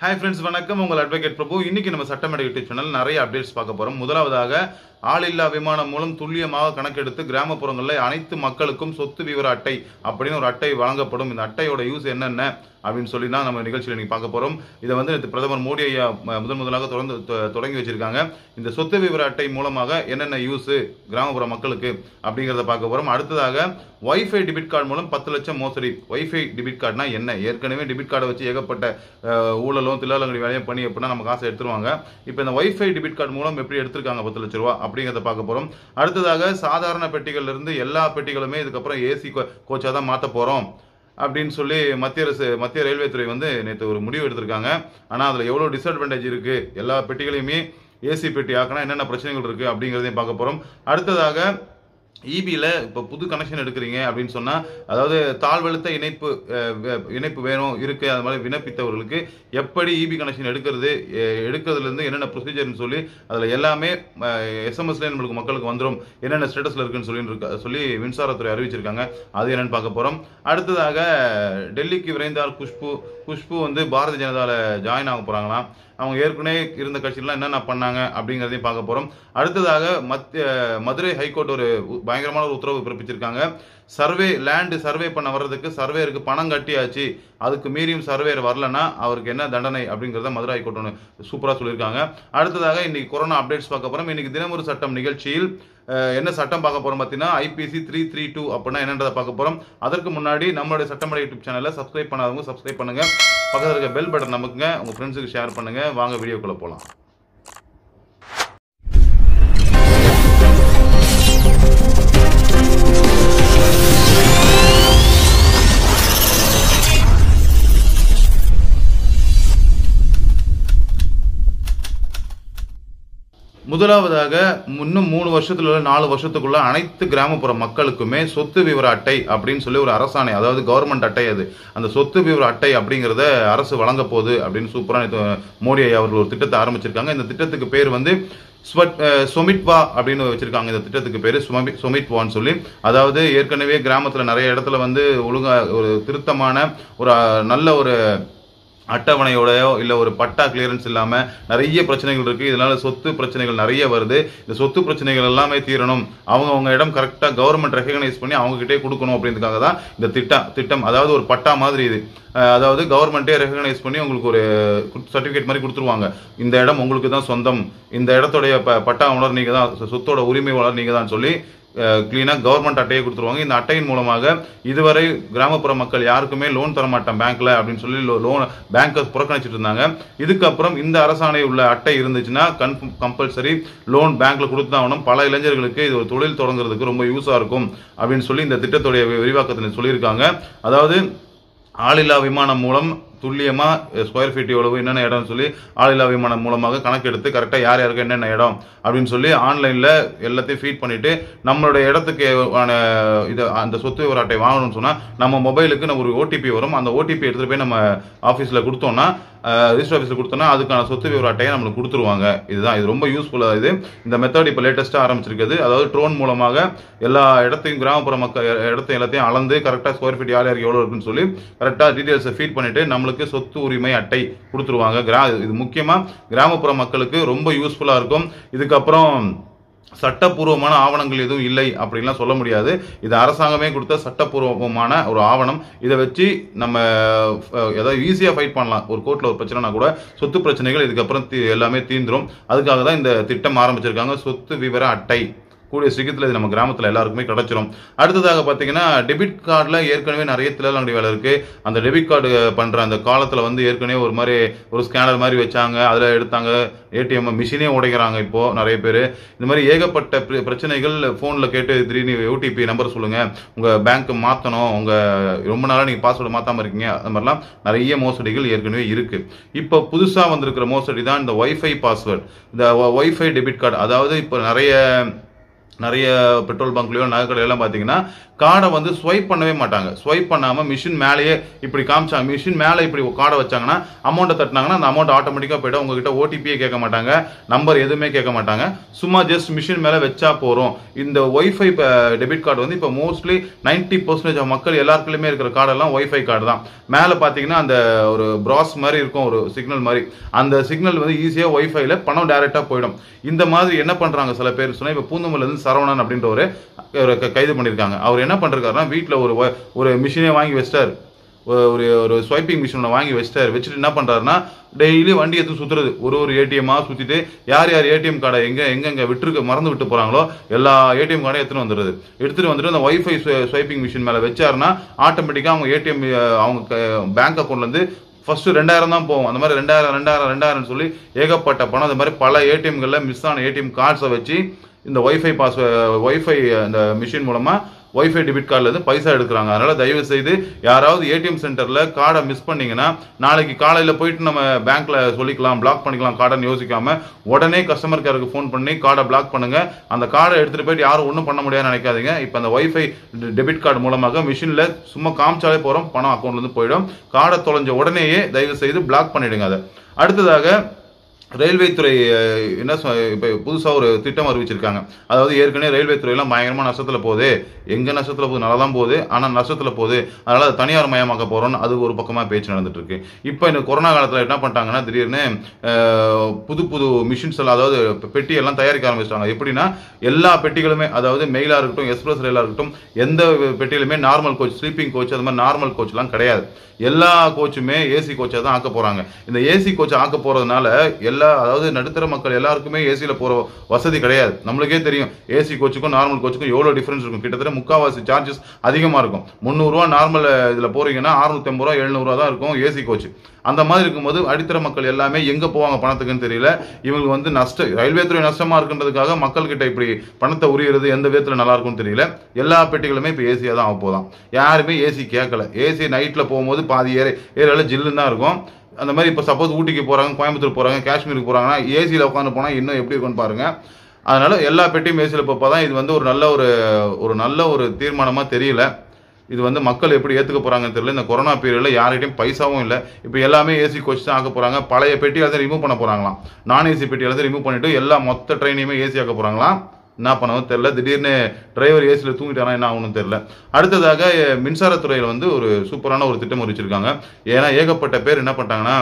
hi friends வணக்கம் உங்கள் advocate Prabhu இன்னைக்கு நம்ம சட்டமேடை யூடியூப் சேனல் நிறைய அப்டேட்ஸ் பார்க்க போறோம் முதலாவதாக ஆளில்லா விமானம் மூலம் துல்லியமாக கணக்கெடுத்து கிராமப்புறங்களில் அனைத்து மக்களுக்கும் சொத்து விவர அட்டை அப்படின்னு ஒரு அட்டை வழங்கப்படும் இந்த அட்டையோட யூஸ் என்னென்ன அப்படின்னு சொல்லி தான் நம்ம நிகழ்ச்சியில் இன்னைக்கு பார்க்க போறோம் இதை வந்து நேத்து பிரதமர் மோடி ஐயா ம- முதன் முதலாக தொடர்ந்து தொ- தொடங்கி வச்சிருக்காங்க இந்த சொத்து விவர அட்டை மூலமாக என்னென்ன யூஸ் கிராமப்புற மக்களுக்கு அப்படிங்கிறத பார்க்க போறோம் அடுத்ததாக வைஃபை டெபிட் கார்டு மூலம் பத்து லட்சம் மோசடி வைஃபை டெபிட் கார்டுனா என்ன ஏற்கனவே டெபிட் கார்டை வச்சு ஏகப்பட்ட அஹ், ஊழலும் தில்லாலங்கடி வேலையும் பண்ணி எப்படின்னா நம்ம காசை எடுத்துருவாங்க இப்போ இந்த வைஃபை டெபிட் கார்டு மூலம் எப்படி எடுத்திருக்காங்க பத்து லட்ச ரூபா அப்படிங்கிறத பார்க்க போறோம் அடுத்ததாக சாதாரண பெட்டிகள்ல இருந்து எல்லா பெட்டிகளுமே இதுக்கப்புறம் ஏசி கோச்சா தான் மாற்ற போறோம் அப்படின்னு சொல்லி மத்திய அரசு மத்திய ரயில்வே துறை வந்து நேற்று ஒரு முடிவு எடுத்திருக்காங்க ஆனால் அதில் எவ்வளோ டிஸ்அட்வான்டேஜ் இருக்கு எல்லா பெட்டிகளையுமே ஏசி பெட்டி ஆக்கினா என்னென்ன பிரச்சனைகள் இருக்கு அப்படிங்கிறதையும் பார்க்க போறோம் அடுத்ததாக இபியில் இப்போ புது கனெக்ஷன் எடுக்கிறீங்க அப்படின்னு சொன்னால் அதாவது தாழ்வழுத்த இணைப்பு அஹ், வே- இணைப்பு வேணும் இருக்கு அது மாதிரி விண்ணப்பித்தவர்களுக்கு எப்படி இபி கனெக்ஷன் எடுக்கிறது எ- எடுக்கிறதுலேருந்து என்னென்ன ப்ரொசீஜர்னு சொல்லி அதில் எல்லாமே எஸ்எம்எஸ்ல நம்மளுக்கு மக்களுக்கு வந்துடும் என்னென்ன ஸ்டேட்டஸில் இருக்குன்னு சொல்லி இருக்க- சொல்லி மின்சாரத்துறை அறிவிச்சிருக்காங்க அது என்னன்னு பார்க்க போகிறோம் அடுத்ததாக டெல்லிக்கு விரைந்தார் குஷ்பு குஷ்பு வந்து பாரதிய ஜனதாவில் ஜாயின் ஆக போகிறாங்களாம் அவங்க ஏற்கனவே இருந்த கட்சியெல்லாம் என்னென்ன பண்ணாங்க அப்படிங்கிறதையும் பார்க்க போகிறோம் அடுத்ததாக மத்திய மதுரை ஹைகோர்ட் ஒரு உ- பயங்கரமான ஒரு உத்தரவு பிறப்பிச்சிருக்காங்க சர்வே லேண்டு சர்வே பண்ண வர்றதுக்கு சர்வேருக்கு பணம் கட்டியாச்சு அதுக்கு மீறியும் சர்வேர் வரலன்னா அவருக்கு என்ன தண்டனை அப்படிங்கிறத மதுரை ஹைகோர்ட் ஒன்று சூப்பராக சொல்லியிருக்காங்க அடுத்ததாக இன்னைக்கு கொரோனா அப்டேட்ஸ் பார்க்க போகிறோம் இன்னைக்கு தினமொரு சட்டம் நிகழ்ச்சியில் அஹ், என்ன சட்டம் பார்க்க போறோம் பார்த்தீங்கன்னா ஐபிசி த்ரீ த்ரீ டூ அப்படின்னா என்னன்றதை பார்க்க போறோம் அதற்கு முன்னாடி நம்மளுடைய சட்டமன்ற யூடியூப் சேனலை சப்ஸ்கிரைப் பண்ணாதவங்க சப்ஸ்கிரைப் பண்ணுங்க பக்கத்தில் இருக்க பெல் பட்டன் நமக்குங்க உங்க ஃப்ரெண்ட்ஸுக்கு ஷேர் பண்ணுங்க வாங்க வீடியோக்குள்ள போகலாம் முதலாவதாக இன்னும் மூணு வருஷத்துல உள்ள நாலு வருஷத்துக்குள்ள அனைத்து கிராமப்புற மக்களுக்குமே சொத்து விவர அட்டை அப்படின்னு சொல்லி ஒரு அரசாணை அதாவது கவர்மெண்ட் அட்டை அது அந்த சொத்து விவர அட்டை அப்படிங்கிறத அரசு வழங்க போகுது அப்படின்னு சூப்பரா நேத்து மோடி ஐயா அவர்கள் ஒரு திட்டத்தை ஆரம்பிச்சிருக்காங்க இந்த திட்டத்துக்கு பேர் வந்து ஸ்வட் அஹ், சொமிட்வா அப்படின்னு வச்சிருக்காங்க இந்த திட்டத்துக்கு பேரு சுமி சொமிட்வான்னு சொல்லி அதாவது ஏற்கனவே கிராமத்துல நிறைய இடத்துல வந்து ஒழுங்கா ஒரு திருத்தமான ஒரு அஹ், நல்ல ஒரு அட்டவணையோடயோ இல்லை ஒரு பட்டா கிளியரன்ஸ் இல்லாமல் நிறைய பிரச்சனைகள் இருக்குது இதனால சொத்து பிரச்சனைகள் நிறைய வருது இந்த சொத்து பிரச்சனைகள் எல்லாமே தீரணும் அவங்க அவங்க இடம் கரெக்டாக கவர்மெண்ட் ரெகனைஸ் பண்ணி அவங்க கிட்டே கொடுக்கணும் அப்படின்றதுக்காக தான் இந்த திட்டம் திட்டம் அதாவது ஒரு பட்டா மாதிரி இது அஹ் அதாவது கவர்மெண்ட்டே ரெகனைஸ் பண்ணி உங்களுக்கு ஒரு சர்டிஃபிகேட் மாதிரி கொடுத்துருவாங்க இந்த இடம் உங்களுக்கு தான் சொந்தம் இந்த இடத்துடைய ப பட்டா உணர் நீங்கள் தான் சொத்தோட உரிமை உணர் நீங்கள் தான் சொல்லி கிளீனாக கவர்மெண்ட் அட்டையை கொடுத்துருவாங்க இந்த அட்டையின் மூலமாக இதுவரை கிராமப்புற மக்கள் யாருக்குமே லோன் தர மாட்டேன் பேங்க்ல அப்படின்னு சொல்லி லோன் பேங்கை புறக்கணிச்சிட்டு இருந்தாங்க இதுக்கப்புறம் இந்த அரசாணை உள்ள அட்டை இருந்துச்சுன்னா கன்ஃபார்ம் கம்பல்சரி லோன் பேங்க்ல கொடுத்து தான் ஆகணும் பல இளைஞர்களுக்கு இது ஒரு தொழில் தொடங்குறதுக்கு ரொம்ப யூஸாக இருக்கும் அப்படின்னு சொல்லி இந்த திட்டத்துடைய வி- விரிவாக்கத்தில் சொல்லியிருக்காங்க அதாவது ஆளில்லா விமானம் மூலம் துல்லியமா ஸ்கொயர் ஃபீட் எவ்வளவு என்னென்ன இடம்னு சொல்லி ஆளில்லா விமானம் மூலமாக கணக்கெடுத்து கரெக்டாக யார் யாருக்கு என்னென்ன இடம் அப்படின்னு சொல்லி ஆன்லைனில் எல்லாத்தையும் ஃபீட் பண்ணிட்டு நம்மளுடைய இடத்துக்கு ஆன இது அந்த சொத்து விவர அட்டை வாங்கணும்னு சொன்னால் நம்ம மொபைலுக்கு நம்ம ஒரு ஓடிபி வரும் அந்த ஓடிபி எடுத்துகிட்டு போய் நம்ம ஆஃபீஸில் கொடுத்தோம்னா ரிஜிஸ்டர் ஆஃபீஸில் கொடுத்தோம்னா அதுக்கான சொத்து விவர அட்டையை நம்மளுக்கு கொடுத்துருவாங்க இதுதான் இது ரொம்ப யூஸ்ஃபுல்லாக இது இந்த மெத்தட் இப்போ லேட்டஸ்ட்டாக ஆரம்பிச்சிருக்குது அதாவது ட்ரோன் மூலமாக எல்லா இடத்தையும் கிராமப்புற மக்கள் இடத்தையும் எல்லாத்தையும் அளந்து கரெக்டாக ஸ்கொயர் ஃபீட் யார் யாருக்கு எவ்வளோ இருக்குன்னு சொல்லி கரெக்டாக டீட்டெயில்ஸை ஃபீட் பண்ணிட்டு நம்மளுக்கு சொத்து உரிமை அட்டை கொடுத்துருவாங்க கிரா இது முக்கியமாக கிராமப்புற மக்களுக்கு ரொம்ப யூஸ்ஃபுல்லாக இருக்கும் இதுக்கப்புறம் சட்டப்பூர்வமான ஆவணங்கள் எதுவும் இல்லை அப்படின்லாம் சொல்ல முடியாது இது அரசாங்கமே கொடுத்த சட்டப்பூர்வமான ஒரு ஆவணம் இதை வச்சு நம்ம அஹ், ஏதாவது ஈஸியாக ஃபைட் பண்ணலாம் ஒரு கோர்ட்டில் ஒரு பிரச்சனைனா கூட சொத்து பிரச்சனைகள் இதுக்கப்புறம் தீ- எல்லாமே தீந்துரும் அதுக்காக தான் இந்த திட்டம் ஆரம்பிச்சிருக்காங்க சொத்து விவர அட்டை கூடிய சீக்கிரத்தில் இது நம்ம கிராமத்தில் எல்லாருக்குமே கிடைச்சிரும் அடுத்ததாக பார்த்தீங்கன்னா டெபிட் கார்டில் ஏற்கனவே நிறைய தில்லாலங்கடி வேலை இருக்கு அந்த டெபிட் கார்டு பண்ணுற அந்த காலத்தில் வந்து ஏற்கனவே ஒரு மாதிரி ஒரு ஸ்கேனர் மாதிரி வச்சாங்க அதில் எடுத்தாங்க ஏடிஎம் மிஷினே உடைக்கிறாங்க இப்போ நிறைய பேர் இந்த மாதிரி ஏகப்பட்ட பிர- பிரச்சனைகள் ஃபோனில் கேட்டு திடீர்னு ஓடிபி நம்பர் சொல்லுங்க உங்க பேங்க் மாற்றணும் உங்க ரொம்ப நாளாக நீங்கள் பாஸ்வேர்டு மாற்றாம இருக்கீங்க அந்த மாதிரிலாம் நிறைய மோசடிகள் ஏற்கனவே இருக்கு இப்போ புதுசாக வந்திருக்கிற மோசடி தான் இந்த ஒய்ஃபை பாஸ்வேர்டு இந்த ஒய்ஃபை டெபிட் கார்டு அதாவது இப்போ நிறைய நிறைய பெட்ரோல் பங்க்லயோ நகைக்கடையெல்லாம் பார்த்தீங்கன்னா கார்டை வந்து ஸ்வைப் பண்ணவே மாட்டாங்க ஸ்வைப் பண்ணாமல் மிஷின் மேலேயே இப்படி காமிச்சாங்க மிஷின் மேலே இப்படி கார்டை வச்சாங்கன்னா அமௌண்ட்டை தட்டினாங்கன்னா அந்த அமௌண்ட் ஆட்டோமேட்டிக்காக போய்டும் உங்ககிட்ட ஓடிபியே கேட்க மாட்டாங்க நம்பர் எதுவுமே கேட்க மாட்டாங்க சும்மா ஜஸ்ட் மிஷின் மேலே வச்சா போகிறோம் இந்த ஒய்ஃபை டெபிட் கார்டு வந்து இப்போ மோஸ்ட்லி நைன்டி பர்சன்டேஜ் மக்கள் எல்லாருக்குள்ளயுமே இருக்கிற கார்டெல்லாம் ஒய்ஃபை கார்டு தான் மேலே பார்த்தீங்கன்னா அந்த ஒரு ப்ராஸ் மாதிரி இருக்கும் ஒரு சிக்னல் மாதிரி அந்த சிக்னல் வந்து ஈஸியாக ஒய்ஃபைல பணம் டைரெக்டாக போயிடும் இந்த மாதிரி என்ன பண்ணுறாங்க சில பேர் சொன்னால் இப்போ பூந்தமல்ல இருந்து சரவணன் அப்படின்ற ஒரு ஒரு க- கைது பண்ணியிருக்காங்க அவர் என்ன பண்ணிருக்காருன்னா வீட்டில் ஒரு வ- ஒரு மிஷினே வாங்கி வச்சிட்டாரு ஒ- ஒரு ஒரு ஸ்வைப்பிங் மிஷினை வாங்கி வச்சிட்டாரு வச்சுட்டு என்ன பண்றாருன்னா டெய்லி வண்டி எடுத்து சுத்துறது ஒரு ஒரு ஏடிஎம்மா சுத்திட்டு யார் யார் ஏடிஎம் கார்டை எங்க எங்கெங்க விட்டுருக்க மறந்து விட்டு போறாங்களோ எல்லா ஏடிஎம் கார்டையும் எடுத்துட்டு வந்துடுது எடுத்துட்டு வந்துட்டு அந்த ஒய்ஃபை ஸ்வைப்பிங் மிஷின் மேல வச்சாருன்னா ஆட்டோமேட்டிக்கா அவங்க ஏடிஎம் அவங்க பேங்க் அக்கௌண்ட்ல இருந்து ஃபர்ஸ்ட் ரெண்டாயிரம் தான் போகும் அந்த மாதிரி ரெண்டாயிரம் ரெண்டாயிரம் ரெண்டாயிரம் சொல்லி ஏகப்பட்ட பணம் அந்த மாதிரி பல ஏடிஎம்கள்ல மிஸ் ஆன ஏடிஎம் கார்ட்ஸை வச்சு இந்த ஒய்ஃபை பாஸ் ஒய்ஃபை அந்த மிஷின் மூலமா ஒய்ஃபை டெபிட் கார்டில் இருந்து பைசா எடுக்கிறாங்க அதனால தயவு செய்து யாராவது ஏடிஎம் சென்டர்ல கார்டை மிஸ் பண்ணீங்கன்னா நாளைக்கு காலையில போயிட்டு நம்ம பேங்க்ல சொல்லிக்கலாம் பிளாக் பண்ணிக்கலாம் கார்டை யோசிக்காம உடனே கஸ்டமர் கேருக்கு ஃபோன் பண்ணி கார்டை பிளாக் பண்ணுங்க அந்த கார்டை எடுத்துட்டு போயிட்டு யாரும் ஒன்றும் பண்ண முடியாதுன்னு நினைக்காதீங்க இப்போ அந்த ஒய்ஃபை டெபிட் கார்டு மூலமாக மிஷின்ல சும்மா காமிச்சாலே போறோம் பணம் அக்கௌண்ட்ல இருந்து போயிடும் கார்டை தொலைஞ்ச உடனேயே தயவு செய்து பிளாக் பண்ணிடுங்க அதை அடுத்ததாக ரயில்வே துறை அஹ், என்ன சொ- இப்ப புதுசா ஒரு திட்டம் அறிவிச்சிருக்காங்க அதாவது ஏற்கனவே ரயில்வே துறையெல்லாம் பயங்கரமா நஷ்டத்துல போகுது எங்க நஷ்டத்துல போகுது நல்லா தான் போகுது ஆனா நஷ்டத்துல போகுது அதனால அது தனியார் மயமாக்க போறோம்னு அது ஒரு பக்கமா பேச்சு நடந்துட்டு இருக்கு இப்போ இந்த கொரோனா காலத்துல என்ன பண்ணிட்டாங்கன்னா திடீர்னு அஹ், புது புது மிஷின்ஸ் எல்லாம் அதாவது பெ- பெட்டி எல்லாம் தயாரிக்க ஆரம்பிச்சிட்டாங்க எப்படின்னா எல்லா பெட்டிகளுமே அதாவது மெயிலா இருக்கட்டும் எக்ஸ்பிரஸ் ரயிலா இருக்கட்டும் எந்த பெட்டியிலுமே நார்மல் கோச் ஸ்லீப்பிங் கோச் அது மாதிரி நார்மல் கோச்லாம் கிடையாது எல்லா கோச்சுமே ஏசி கோச்சா தான் ஆக்க போறாங்க இந்த ஏசி கோச் ஆக்க போறதுனால எல்லா அதாவது நடுத்தர மக்கள் எல்லாருக்குமே ஏசியில் போற வசதி கிடையாது நம்மளுக்கே தெரியும் ஏசி கோச்சுக்கும் நார்மல் கோச்சுக்கும் எவ்வளோ டிஃபரன்ஸ் இருக்கும் கிட்டத்தட்ட முக்காவாசி சார்ஜஸ் அதிகமாக இருக்கும் முந்நூறுரூவா நார்மல் இதில் போறீங்கன்னா அறுநூத்தி ஐம்பது ரூபா எழுநூறுவா தான் இருக்கும் ஏசி கோச் அந்த மாதிரி இருக்கும்போது அடித்தர மக்கள் எல்லாமே எங்க போவாங்க பணத்துக்குன்னு தெரியல இவங்க வந்து நஷ்ட ரயில்வே துறை நஷ்டமா இருக்குன்றதுக்காக மக்கள் கிட்ட இப்படி பணத்தை உரியறது எந்த விதத்துல நல்லா இருக்கும்னு தெரியல எல்லா பெட்டிகளுமே இப்போ ஏசியா தான் ஆக போதாம் யாருமே ஏசி கேட்கல ஏசி நைட்ல போகும்போது பாதி ஏரி ஏரியாவில் ஜில்லுன்னு தான் இருக்கும் அந்த மாதிரி இப்போ சப்போஸ் ஊட்டிக்கு போறாங்க கோயம்புத்தூர் போறாங்க காஷ்மீருக்கு போறாங்கன்னா ஏசியில் உட்காந்து போனா இன்னும் எப்படி இருக்கும்னு பாருங்க அதனால எல்லா பெட்டியும் ஏசியில் போப்போ இது வந்து ஒரு நல்ல ஒரு ஒரு நல்ல ஒரு தீர்மானமா தெரியல இது வந்து மக்கள் எப்படி ஏத்துக்க போறாங்கன்னு தெரியல இந்த கொரோனா பீரியட்ல யார்கிட்டயும் பைசாவும் இல்லை இப்போ எல்லாமே ஏசி கோச் தான் ஆக்க போறாங்க பழைய பெட்டியை வந்து ரிமூவ் பண்ண போறாங்களாம் நான் ஏசி பெட்டியை வந்து ரிமூவ் பண்ணிட்டு எல்லா மொத்த ட்ரெயினையுமே ஏசி ஆக்க போறாங்களாம் என்ன பண்ணவும் தெரியல திடீர்னு டிரைவர் ஏசியில் தூங்கிட்டானா என்ன ஆகணும்னு தெரியல அடுத்ததாக அஹ், மின்சாரத்துறையில் வந்து ஒரு சூப்பரான ஒரு திட்டம் அறிவிச்சிருக்காங்க ஏன்னா ஏகப்பட்ட பேர் என்ன பண்ணிட்டாங்கன்னா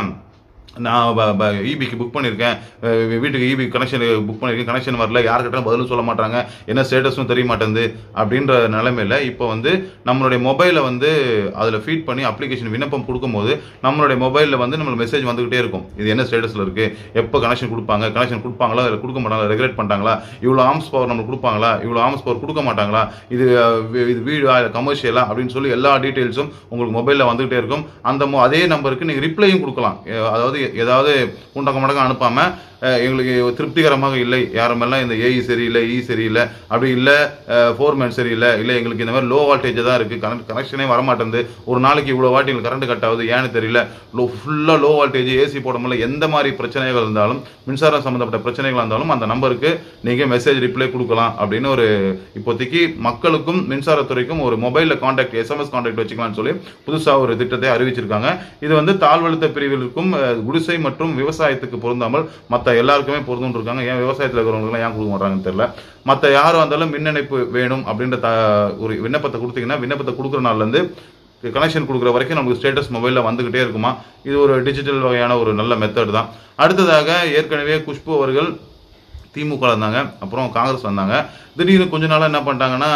நான் இபிக்கு புக் பண்ணியிருக்கேன் அஹ் வீட்டுக்கு இபி கனெக்ஷன் புக் பண்ணியிருக்கேன் கனெக்ஷன் வரல யார்கிட்ட பதிலும் சொல்ல மாட்டாங்க என்ன ஸ்டேட்டஸும் தெரிய மாட்டேங்குது அப்படின்ற நிலைமையில இப்போ வந்து நம்மளுடைய மொபைலை வந்து அதில் ஃபீட் பண்ணி அப்ளிகேஷன் விண்ணப்பம் கொடுக்கும்போது நம்மளுடைய மொபைலில் வந்து நம்மளுக்கு மெசேஜ் வந்துகிட்டே இருக்கும் இது என்ன ஸ்டேட்டஸில் இருக்கு எப்போ கனெக்ஷன் கொடுப்பாங்க கனெக்ஷன் கொடுப்பாங்களா இல்லை கொடுக்க மாட்டாங்களா ரெகுலேட் பண்ணிட்டாங்களா இவ்வளோ ஆம்ஸ் பவர் நம்மளுக்கு கொடுப்பாங்களா இவ்வளோ ஆம்ஸ் பவர் கொடுக்க மாட்டாங்களா இது அஹ், வி- இது வீடா இல்லை கமர்ஷியலா அப்படின்னு சொல்லி எல்லா டீட்டெயில்ஸும் உங்களுக்கு மொபைலில் வந்துகிட்டே இருக்கும் அந்த மொ- அதே நம்பருக்கு நீங்கள் ரிப்ளையும் கொடுக்கலாம் அஹ் அதாவது ஏதாவது குண்டக்க மடக்கம் அனுப்பாம அஹ் எங்களுக்கு திருப்திகரமாக இல்லை யாருமெல்லாம் இந்த ஏஇ சரியில்லை இ சரியில்லை அப்படி இல்லை ஃபோர்மேன் சரியில்லை இல்லை எங்களுக்கு இந்த மாதிரி லோ வால்டேஜ் தான் இருக்குது கனெக்ட் கனெக்ஷனே வரமாட்டேங்குது ஒரு நாளைக்கு இவ்வளோ வாட்டி எங்களுக்கு கரண்ட் கட் ஆகுது ஏன்னு தெரியல லோ ஃபுல்லாக லோ வால்டேஜ் ஏசி போட முடியல எந்த மாதிரி பிரச்சனைகள் இருந்தாலும் மின்சாரம் சம்மந்தப்பட்ட பிரச்சனைகள் இருந்தாலும் அந்த நம்பருக்கு நீங்கள் மெசேஜ் ரிப்ளை கொடுக்கலாம் அப்படின்னு ஒரு இப்போதைக்கு மக்களுக்கும் மின்சாரத்துறைக்கும் ஒரு மொபைலில் காண்டாக்ட் எஸ்எம்எஸ் காண்டாக்ட் வச்சுக்கலாம்னு சொல்லி புதுசாக ஒரு திட்டத்தை அறிவிச்சிருக்காங்க இது வந்து தாழ்வழுத்த பிரிவிற்கும் அஹ், குடிசை மற்றும் விவசாயத்துக்கு பொருந்தாமல் மற்ற எல்லாருக்குமே பொருந்தும் இருக்காங்க ஏன் விவசாயத்தில் இருக்கிறவங்களுக்குலாம் ஏன் கொடுக்க மாட்டாங்கன்னு தெரியல மற்ற யாரும் வந்தாலும் மின் இணைப்பு வேணும் அப்படின்ற த ஒரு விண்ணப்பத்தை கொடுத்தீங்கன்னா விண்ணப்பத்தை கொடுக்குற நாள்லேருந்து கனெக்ஷன் கொடுக்குற வரைக்கும் நமக்கு ஸ்டேட்டஸ் மொபைலில் வந்துகிட்டே இருக்குமா இது ஒரு டிஜிட்டல் வகையான ஒரு நல்ல மெத்தட் தான் அடுத்ததாக ஏற்கனவே குஷ்பு அவர்கள் திமுக ல இருந்தாங்க அப்புறம் காங்கிரஸ் வந்தாங்க திடீர்னு கொஞ்ச நாளா என்ன பண்ணிட்டாங்கன்னா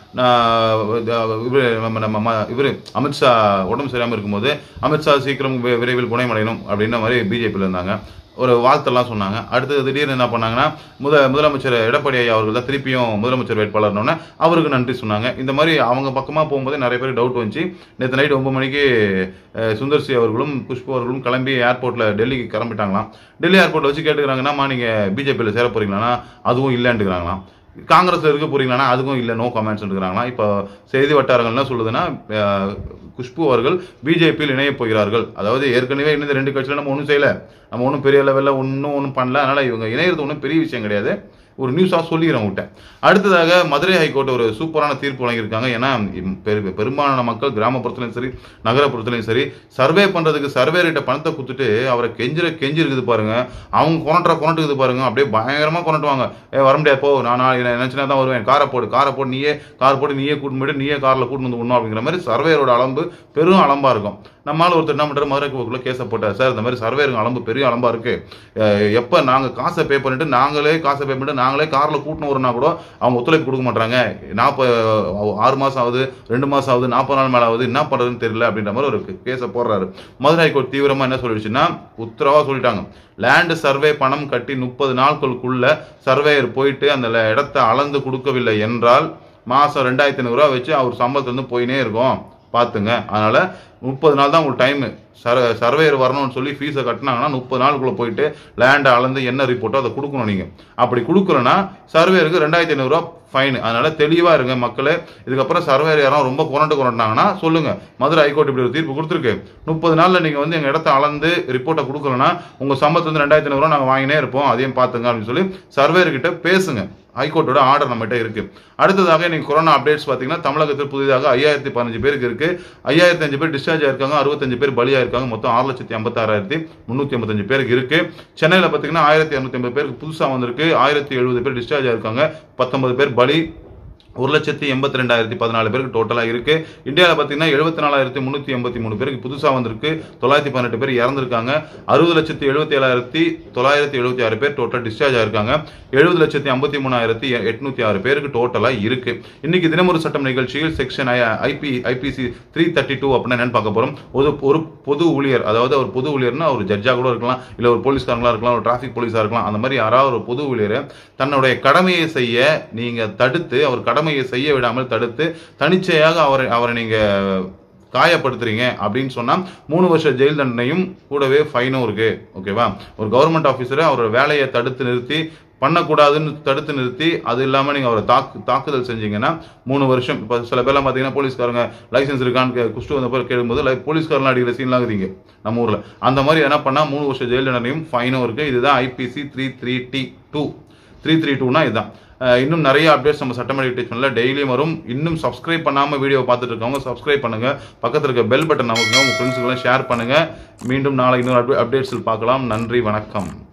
இவர் நம்ம நம்ம இவர் அமித்ஷா உடம்பு சரியாமல் இருக்கும்போது அமித்ஷா சீக்கிரம் வி- விரைவில் குணமடையணும் அப்படின்ற மாதிரி பிஜேபியில் இருந்தாங்க ஒரு வாழ்த்தெல்லாம் சொன்னாங்க அடுத்தது திடீர்னு என்ன பண்ணாங்கன்னா முத முதலமைச்சர் எடப்பாடி ஐயா அவர்கள் தான் திருப்பியும் முதலமைச்சர் வேட்பாளர்னோடனே அவருக்கு நன்றி சொன்னாங்க இந்த மாதிரி அவங்க பக்கமாக போகும்போதே நிறைய பேர் டவுட் வந்துச்சு நேற்று நைட் ஒன்பது மணிக்கு அஹ், சுந்தர் சி அவர்களும் புஷ்பு அவர்களும் கிளம்பி ஏர்போர்ட்டில் டெல்லிக்கு கிளம்பிட்டாங்களாம் டெல்லி ஏர்போர்ட்டில் வச்சு கேட்டுக்கிறாங்கன்னாமா நீங்கள் பிஜேபியில் சேர போறீங்களான்னா அதுவும் இல்லைன்ட்டுக்கிறாங்களாம் காங்கிரஸ்ல இருக்க போறீங்களான்னா அதுக்கும் இல்லை நோ கமெண்ட்ஸ் இருக்கிறாங்களாம் இப்போ செய்தி வட்டாரங்கள் என்ன சொல்லுதுன்னா அஹ், குஷ்பு அவர்கள் பிஜேபியில் இணைய போகிறார்கள் அதாவது ஏற்கனவே இணைந்த ரெண்டு கட்சியில நம்ம ஒன்றும் செய்யல நம்ம ஒன்றும் பெரிய லெவலில் ஒன்றும் ஒன்றும் பண்ணல அதனால இவங்க இணையறது ஒன்றும் பெரிய விஷயம் கிடையாது ஒரு நியூஸாக சொல்லிக்கிறேன் விட்டேன் அடுத்ததாக மதுரை ஹைகோர்ட் ஒரு சூப்பரான தீர்ப்பு வழங்கியிருக்காங்க ஏன்னா இம் பெரு- பெரும்பாலான மக்கள் கிராமப்புறத்துலையும் சரி நகரப்புறத்துலையும் சரி சர்வே பண்ணுறதுக்கு சர்வேரிட்ட பணத்தை கொடுத்துட்டு அவரை கெஞ்சிர கெஞ்சி இருக்குது பாருங்க அவங்க கொரட்டுற கொரட்டுக்குது பாருங்க அப்படியே பயங்கரமாக கொரட்டுவாங்க ஏ வர முடியாது போ நான் நான் நினச்சினா தான் வருவேன் காரை போடு காரை போட்டு நீயே கார் போட்டு நீயே கூட்டு போயிட்டு நீயே காரில் கூட்டு வந்து விடணும் அப்படிங்கிற மாதிரி சர்வேயரோட அளம்பு பெரும் அளம்பா இருக்கும் நம்மளால ஒருத்தர் என்ன பண்ணுற மதுரை கோக்குள்ள கேஸை போட்டார் சார் இந்த மாதிரி சர்வேருங்க அளம்பு பெரிய அளம்பா இருக்கு அஹ் எப்போ நாங்கள் காசை பே பண்ணிட்டு நாங்களே காசை பே பண்ணிட்டு நாங்களே காரில் கூட்டணும் வரனா கூட அவங்க ஒத்துழைப்பு கொடுக்க மாட்டாங்க நாற்பது ஆறு மாதம் ஆகுது ரெண்டு மாதம் ஆகுது நாற்பது நாள் மேலே ஆகுது என்ன பண்ணுறதுன்னு தெரியல அப்படின்ற மாதிரி ஒரு கேஸை போடுறாரு மதுரை ஹைகோர்ட் தீவிரமாக என்ன சொல்லிடுச்சுன்னா உத்தரவாக சொல்லிட்டாங்க லேண்டு சர்வே பணம் கட்டி முப்பது நாட்களுக்குள்ள சர்வேயர் போயிட்டு அந்த ல- இடத்த அளந்து கொடுக்கவில்லை என்றால் மாதம் ரெண்டாயிரத்தி ஐநூறுரூவா வச்சு அவர் சம்பளத்துலேருந்து போயினே இருக்கும் பார்த்துங்க அதனால் முப்பது நாள் தான் உங்களுக்கு டைமு சர் சர்வேயர் வரணும்னு சொல்லி ஃபீஸை கட்டினாங்கன்னா முப்பது நாளுக்குள்ளே போயிட்டு லேண்டை அளந்து என்ன ரிப்போர்ட்டோ அதை கொடுக்கணும் நீங்கள் அப்படி கொடுக்கலன்னா சர்வேயருக்கு ரெண்டாயிரத்தி ஐநூறுரூவா ஃபைன் அதனால தெளிவாக இருங்க மக்களே இதுக்கப்புறம் சர்வேயர் யாரும் ரொம்ப குரண்டு குரண்டாங்கன்னா சொல்லுங்க மதுரை ஹைகோர்ட் இப்படி ஒரு தீர்ப்பு கொடுத்துருக்கு முப்பது நாளில் நீங்கள் வந்து எங்கள் இடத்த அளந்து ரிப்போர்ட்டை கொடுக்கலன்னா உங்கள் சம்பளத்து வந்து ரெண்டாயிரத்தி ஐநூறுரூவா நாங்கள் வாங்கினே இருப்போம் அதையும் பார்த்துங்க அப்படின்னு சொல்லி சர்வேயர்கிட்ட பேசுங்க ஹைகோர்ட்டோட ஆர்டர் நம்மகிட்ட இருக்கு அடுத்ததாக இன்னைக்கு கொரோனா அப்டேட்ஸ் பார்த்தீங்கன்னா தமிழகத்தில் புதிதாக ஐயாயிரத்தி பதினஞ்சு பேருக்கு இருக்கு ஐயாயிரத்தி அஞ்சு பேர் டிஸ்சார்ஜ் ஆயிருக்காங்க அறுபத்தஞ்சு பேர் பலியா இருக்காங்க மொத்தம் ஆறு லட்சத்தி ஐம்பத்தாறாயிரத்தி முந்நூற்றி ஐம்பத்தஞ்சு பேருக்கு இருக்கு சென்னையில் பார்த்தீங்கன்னா ஆயிரத்தி இரநூத்தி ஐம்பது பேருக்கு புதுசாக வந்திருக்கு ஆயிரத்தி எழுபது பேர் டிஸ்சார்ஜ் ஆயிருக்காங்க பத்தொன்பது பேர் பலி ஒரு லட்சத்தி எண்பத்தி ரெண்டாயிரத்தி பதினாலு பேருக்கு டோட்டலாக இருக்கு இந்தியாவில் பார்த்தீங்கன்னா எழுபத்தி நாலாயிரத்தி முந்நூற்றி எண்பத்தி மூணு பேருக்கு புதுசாக வந்திருக்கு தொள்ளாயிரத்தி பதினெட்டு பேர் இறந்துருக்காங்க அறுபது லட்சத்தி எழுபத்தி ஏழாயிரத்தி தொள்ளாயிரத்தி எழுபத்தி ஆறு பேர் டோட்டல் டிஸ்சார்ஜ் ஆயிருக்காங்க எழுபது லட்சத்தி ஐம்பத்தி மூணாயிரத்தி எட்நூத்தி ஆறு பேருக்கு டோட்டலாக இருக்கு இன்னைக்கு தினமொரு சட்டம் நிகழ்ச்சியில் section IP IPC three thirty two அப்படின்னு என்னன்னு பார்க்க போறோம் ஒரு ஒரு பொது ஊழியர் அதாவது ஒரு பொது ஊழியர்னா ஒரு ஜட்ஜாக கூட இருக்கலாம் இல்லை ஒரு போலீஸ்காரங்களா இருக்கலாம் ஒரு டிராஃபிக் போலீஸாக இருக்கலாம் அந்த மாதிரி யாராவது ஒரு பொது ஊழியரை தன்னுடைய கடமையை செய்ய நீங்க தடுத்து அவர் கடமையை செய்ய விடாமல் தடுத்து தனிச்சையாக அவரை அவரை நீங்க காயப்படுத்துறீங்க அப்படின்னு சொன்னா மூணு வருஷ ஜெயில் தண்டனையும் கூடவே ஃபைனும் இருக்கு ஓகேவா ஒரு கவர்மெண்ட் ஆஃபீஸரை அவரோட வேலையை தடுத்து நிறுத்தி பண்ணக்கூடாதுன்னு தடுத்து நிறுத்தி அது இல்லாமல் நீங்கள் அவரை தாக்கு தாக்குதல் செஞ்சீங்கன்னா மூணு வருஷம் இப்போ சில பேர்லாம் பார்த்தீங்கன்னா போலீஸ்காரங்க லைசன்ஸ் இருக்கான்னு கே- குஷ்டு வந்த பேர் கேட்கும்போது லை போலீஸ்காரலாம் அடிக்கிற சீன்லாம் இருக்குறீங்க நம்ம ஊரில் அந்த மாதிரி என்ன பண்ணால் மூணு வருஷம் ஜெயில் தண்டனையும் ஃபைனும் இருக்குது இதுதான் IPC three three D two three three டூனா இதுதான் அஹ் இன்னும் நிறைய அப்டேட்ஸ் நம்ம சட்டமன்ற யூடியூப் சேனலில் டெய்லியும் வரும் இன்னும் சப்ஸ்கிரைப் பண்ணாமல் வீடியோ பார்த்துட்டு இருக்கவங்க சப்ஸ்கிரைப் பண்ணுங்க பக்கத்தில் இருக்க பெல் பட்டன் நமக்கு உங்கள் ஃப்ரெண்ட்ஸுக்கெல்லாம் ஷேர் பண்ணுங்க மீண்டும் நாளை இன்னொரு அப்டேட்ஸில் பார்க்கலாம் நன்றி வணக்கம்